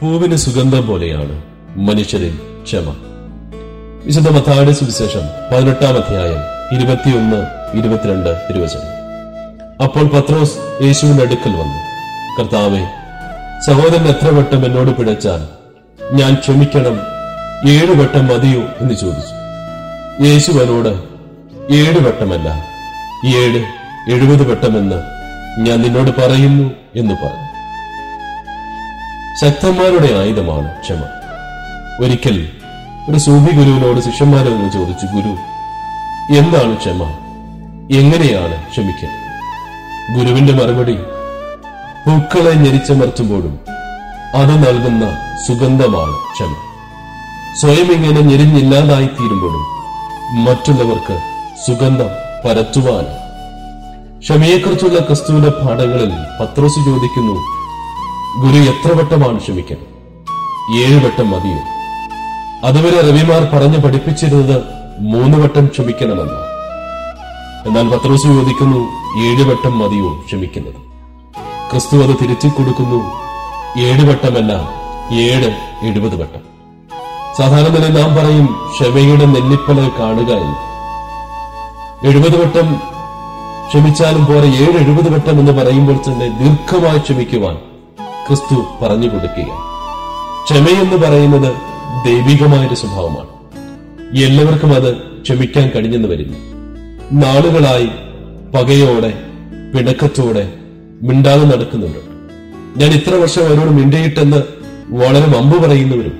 പൂവിന് സുഗന്ധം പോലെയാണ് മനുഷ്യരിൽ ക്ഷമ വിശുദ്ധ മത്തായുടെ സുവിശേഷം പതിനെട്ടാം അധ്യായം ഇരുപത്തിയൊന്ന് ഇരുപത്തിരണ്ട് തിരുവചനം അപ്പോൾ പത്രോസ് യേശുവിന്റെ അടുക്കൽ വന്നു കർത്താവെ സഹോദരൻ എത്ര വട്ടം എന്നോട് പിഴച്ചാൽ ഞാൻ ക്ഷമിക്കണം ഏഴു വട്ടം മതിയോ എന്ന് ചോദിച്ചു യേശു അവനോട് ഏഴ് വട്ടമല്ല ഏഴ് എഴുപത് വട്ടമെന്ന് ഞാൻ നിന്നോട് പറയുന്നു എന്ന് പറഞ്ഞു ശക്തന്മാരുടെ ആയുധമാണ് ക്ഷമ ഒരിക്കൽ ഒരു സൂഫി ഗുരുവിനോട് ശിഷ്യന്മാരൊന്ന് ചോദിച്ചു ഗുരു എന്താണ് ക്ഷമ എങ്ങനെയാണ് ക്ഷമിക്കുക ഗുരുവിന്റെ മറുപടി പൂക്കളെ ഞെരിച്ചമർത്തുമ്പോഴും അത് നൽകുന്ന സുഗന്ധമാണ് ക്ഷമ സ്വയം ഇങ്ങനെ ഞെരിഞ്ഞില്ലാതായി തീരുമ്പോഴും മറ്റുള്ളവർക്ക് സുഗന്ധം പരത്തുവാനാണ് ക്ഷമയെക്കുറിച്ചുള്ള ക്രിസ്തുവിന്റെ പാഠങ്ങളിൽ പത്രോസ് ചോദിക്കുന്നു ഗുരു എത്ര വട്ടമാണ് ക്ഷമിക്കണം ഏഴ് വട്ടം മതിയോ അതുവരെ റവിമാർ പറഞ്ഞു പഠിപ്പിച്ചിരുന്നത് മൂന്ന് വട്ടം ക്ഷമിക്കണമെന്ന് എന്നാൽ പത്രോസ് ചോദിക്കുന്നു ഏഴ് വട്ടം മതിയോ ക്ഷമിക്കുന്നത് ക്രിസ്തു അത് തിരിച്ചു കൊടുക്കുന്നു ഏഴ് വട്ടമല്ല ഏഴ് എഴുപത് വട്ടം സാധാരണ നില നാം പറയും ക്ഷമയുടെ നെല്ലിപ്പല കാണുക എന്ന് എഴുപത് വട്ടം ക്ഷമിച്ചാലും പോരെ ഏഴ് എഴുപത് വട്ടം എന്ന് പറയുമ്പോൾ തന്നെ ദീർഘമായി ക്ഷമിക്കുവാൻ ക്രിസ്തു പറഞ്ഞു കൊടുക്കുകയാണ് ക്ഷമയെന്ന് പറയുന്നത് ദൈവികമായൊരു സ്വഭാവമാണ് എല്ലാവർക്കും അത് ക്ഷമിക്കാൻ കഴിഞ്ഞെന്ന് വരില്ല നാളുകളായി പകയോടെ പിണക്കത്തോടെ മിണ്ടാതെ നടക്കുന്നുണ്ട് ഞാൻ ഇത്ര വർഷം അവരോട് മിണ്ടിയിട്ടെന്ന് വളരെ മമ്പ് പറയുന്നവരും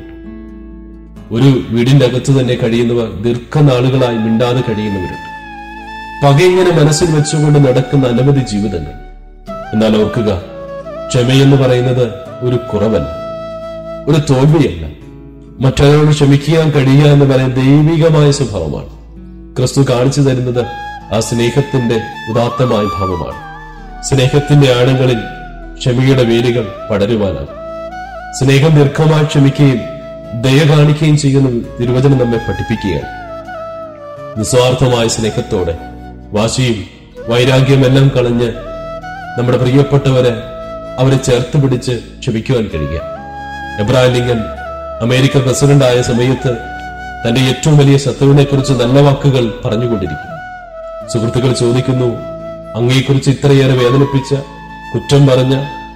ഒരു വീടിന്റെ അകത്ത് തന്നെ കഴിയുന്നവർ ദീർഘനാളുകളായി മിണ്ടാതെ കഴിയുന്നവരുണ്ട് പകയിങ്ങനെ മനസ്സിൽ വെച്ചുകൊണ്ട് നടക്കുന്ന അനവധി ജീവിതങ്ങൾ എന്നാൽ ഓർക്കുക ക്ഷമയെന്ന് പറയുന്നത് ഒരു കുറവല്ല ഒരു തോൽവിയല്ല മറ്റൊരാളോട് ക്ഷമിക്കാൻ കഴിയുക എന്ന് പറയുന്ന ദൈവികമായ സ്വഭാവമാണ് ക്രിസ്തു കാണിച്ചു തരുന്നത് ആ സ്നേഹത്തിന്റെ ഉദാത്തമായ ഭാവമാണ് സ്നേഹത്തിന്റെ ആഴങ്ങളിൽ ക്ഷമയുടെ വേരുകൾ പടരുവാനാണ് സ്നേഹം ദീർഘമായി ക്ഷമിക്കുകയും ദയ കാണിക്കുകയും ചെയ്യുന്ന തിരുവചനം നമ്മെ പഠിപ്പിക്കുകയാണ് നിസ്വാർത്ഥമായ സ്നേഹത്തോടെ വാശിയും വൈരാഗ്യം എല്ലാം കളഞ്ഞ് നമ്മുടെ പ്രിയപ്പെട്ടവരെ അവരെ ചേർത്ത് പിടിച്ച് ക്ഷമിക്കുവാൻ കഴിയുക എബ്രാഹിം ലിങ്കൻ അമേരിക്ക പ്രസിഡന്റ് ആയ സമയത്ത് തന്റെ ഏറ്റവും വലിയ ശത്രുവിനെ കുറിച്ച് നല്ല വാക്കുകൾ പറഞ്ഞുകൊണ്ടിരിക്കുന്നു സുഹൃത്തുക്കൾ ചോദിക്കുന്നു അങ്ങയെക്കുറിച്ച് ഇത്രയേറെ വേദനിപ്പിച്ച കുറ്റം പറഞ്ഞ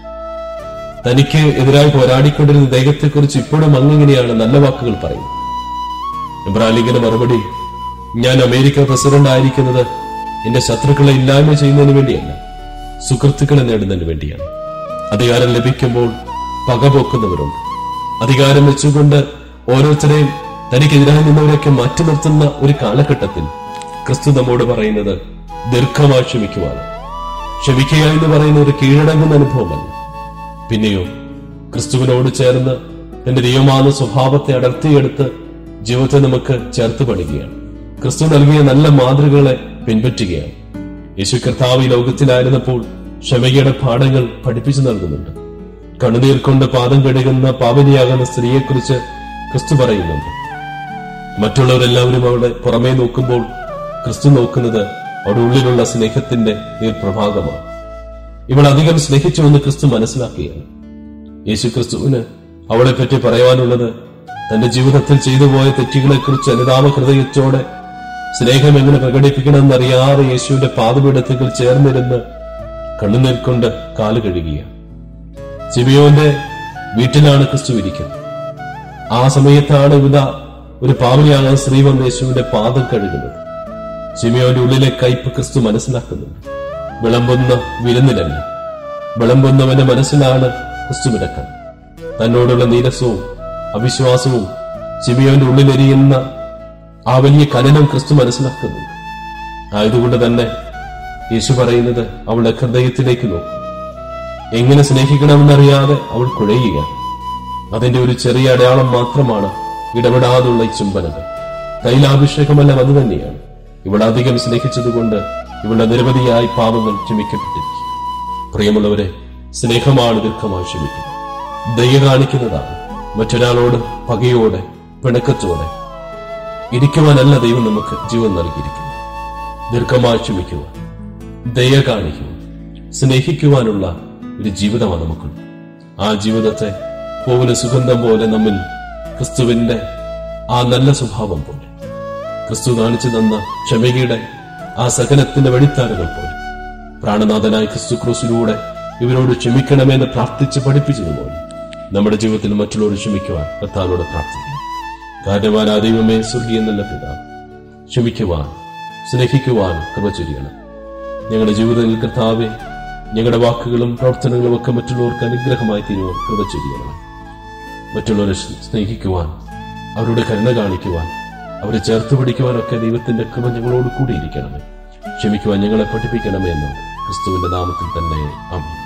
തനിക്ക് എതിരായി പോരാടിക്കൊണ്ടിരുന്ന ദൈവത്തെക്കുറിച്ച് ഇപ്പോഴും അങ്ങിങ്ങനെയാണ് നല്ല വാക്കുകൾ പറയുന്നത് ഇബ്രാഹിം ലിങ്കന്റെ മറുപടി ഞാൻ അമേരിക്ക പ്രസിഡന്റ് ആയിരിക്കുന്നത് എന്റെ ശത്രുക്കളെ ഇല്ലായ്മ ചെയ്യുന്നതിന് വേണ്ടിയല്ല സുഹൃത്തുക്കളെ നേടുന്നതിന് വേണ്ടിയാണ് അധികാരം ലഭിക്കുമ്പോൾ പകപോക്കുന്നവരുണ്ട് അധികാരം വെച്ചുകൊണ്ട് ഓരോരുത്തരെയും തനിക്കെതിരായി നിന്നവരെയൊക്കെ മാറ്റി നിർത്തുന്ന ഒരു കാലഘട്ടത്തിൽ ക്രിസ്തു നമ്മോട് പറയുന്നത് ദീർഘമായി ക്ഷമിക്കുവാണ് ക്ഷമിക്കുക എന്ന് പറയുന്ന ഒരു കീഴടങ്ങുന്ന അനുഭവമല്ല പിന്നെയോ ക്രിസ്തുവിനോട് ചേർന്ന് തന്റെ ദൈവമാന സ്വഭാവത്തെ അടർത്തിയെടുത്ത് ജീവിതത്തെ നമുക്ക് ചേർത്ത് പണിയുകയാണ് ക്രിസ്തു നൽകിയ നല്ല മാതൃകകളെ പിൻപറ്റുകയാണ് യേശു കർത്താവ് ഈ ലോകത്തിലായിരുന്നപ്പോൾ ക്ഷമയുടെ പാഠങ്ങൾ പഠിപ്പിച്ചു നൽകുന്നുണ്ട് കണ്ണുനീർ കൊണ്ട് പാദം കഴുകുന്ന പാവനിയാകുന്ന സ്ത്രീയെക്കുറിച്ച് ക്രിസ്തു പറയുന്നുണ്ട് മറ്റുള്ളവരെല്ലാവരും അവിടെ പുറമേ നോക്കുമ്പോൾ ക്രിസ്തു നോക്കുന്നത് അവിടെ ഉള്ളിലുള്ള സ്നേഹത്തിന്റെ നീർപ്രഭാഗമാണ് ഇവൾ അധികം സ്നേഹിച്ചുവെന്ന് ക്രിസ്തു മനസ്സിലാക്കുകയാണ് യേശു ക്രിസ്തുവിന് അവളെ പറ്റി പറയാനുള്ളത് തന്റെ ജീവിതത്തിൽ ചെയ്തു പോയ തെറ്റുകളെക്കുറിച്ച് അനുതാപ ഹൃദയത്തോടെ സ്നേഹം എങ്ങനെ പ്രകടിപ്പിക്കണമെന്നറിയാതെ യേശുവിന്റെ പാദപീഠത്തിൽ ചേർന്നിരുന്ന് കണ്ണുനീർ കൊണ്ട് കാല് കഴുകിയാണ് സിമിയോന്റെ വീട്ടിലാണ് ക്രിസ്തു ഇരിക്കുന്നത് ആ സമയത്താണ് ഇവത ഒരു പാവനിയാണ് സ്ത്രീ വന്ന് യേശുവിന്റെ പാദം കഴുകുന്നത് സിമിയോന്റെ ഉള്ളിലെ കയ്പ് ക്രിസ്തു മനസ്സിലാക്കുന്നുണ്ട് വിളമ്പുന്ന വിരുന്നിലല്ല വിളമ്പുന്നവന്റെ മനസ്സിലാണ് ക്രിസ്തു വിടക്കം തന്നോടുള്ള നീരസവും അവിശ്വാസവും സിമിയോന്റെ ഉള്ളിലെരിയുന്ന ആ വലിയ കനനം ക്രിസ്തു മനസ്സിലാക്കുന്നുണ്ട് ആയതുകൊണ്ട് തന്നെ യേശു പറയുന്നത് അവളുടെ ഹൃദയത്തിലേക്ക് നോക്കും എങ്ങനെ സ്നേഹിക്കണമെന്നറിയാതെ അവൾ കുഴയുക അതിന്റെ ഒരു ചെറിയ അടയാളം മാത്രമാണ് ഇടപെടാതുള്ള ഈ ചുംബനങ്ങൾ തൈലാഭിഷേകമെല്ലാം അത് തന്നെയാണ് ഇവൾ അധികം സ്നേഹിച്ചതുകൊണ്ട് ഇവളുടെ നിരവധിയായി പാപങ്ങൾ ക്ഷമിക്കപ്പെട്ടിരിക്കും പ്രിയമുള്ളവരെ സ്നേഹമാണ് ദീർഘമായി ക്ഷമിക്കുന്നത് ദയ കാണിക്കുന്നതാണ് മറ്റൊരാളോട് പകയോടെ പിണക്കത്തോടെ ഇരിക്കുവാനല്ല ദൈവം നമുക്ക് ജീവൻ നൽകിയിരിക്കുന്നത് ദീർഘമായി ക്ഷമിക്കുക ദയ കാണിക്കുക സ്നേഹിക്കുവാനുള്ള ഒരു ജീവിതമാണ് നമുക്കുള്ളത് ആ ജീവിതത്തെ പൂവിന് സുഗന്ധം പോലെ നമ്മിൽ ക്രിസ്തുവിന്റെ ആ നല്ല സ്വഭാവം പോലെ ക്രിസ്തു കാണിച്ചു തന്ന ക്ഷമയുടെ ആ സഹനത്തിന്റെ വഴിത്താരകൾ പോലെ പ്രാണനാഥനായ ക്രിസ്തു ക്രൂസിലൂടെ ഇവരോട് ക്ഷമിക്കണമെന്ന് പ്രാർത്ഥിച്ച് പഠിപ്പിച്ചതുപോലെ നമ്മുടെ ജീവിതത്തിൽ മറ്റുള്ളവർ ക്ഷമിക്കുവാൻ കർത്താവിനോട് പ്രാർത്ഥിക്കണം കാരണവാൻ ആ ദൈവമേ സ്വർഗീയ നല്ല പിതാവ് ക്ഷമിക്കുവാൻ സ്നേഹിക്കുവാൻ കൃപ ചൊരിയണം ഞങ്ങളുടെ ജീവിതത്തിൽ കർത്താവെ ഞങ്ങളുടെ വാക്കുകളും പ്രവർത്തനങ്ങളും ഒക്കെ മറ്റുള്ളവർക്ക് അനുഗ്രഹമായി തീരുവാൻ കൃപ ചൊരിയണം മറ്റുള്ളവരെ സ്നേഹിക്കുവാൻ അവരുടെ കരുണ കാണിക്കുവാൻ അവരെ ചേർത്ത് പിടിക്കുവാനൊക്കെ ദൈവത്തിന്റെ കൃപ ഞങ്ങളോട് കൂടിയിരിക്കണമേ ക്ഷമിക്കുവാൻ ഞങ്ങളെ പഠിപ്പിക്കണമേ എന്ന് ക്രിസ്തുവിന്റെ നാമത്തിൽ തന്നെ അമ്മ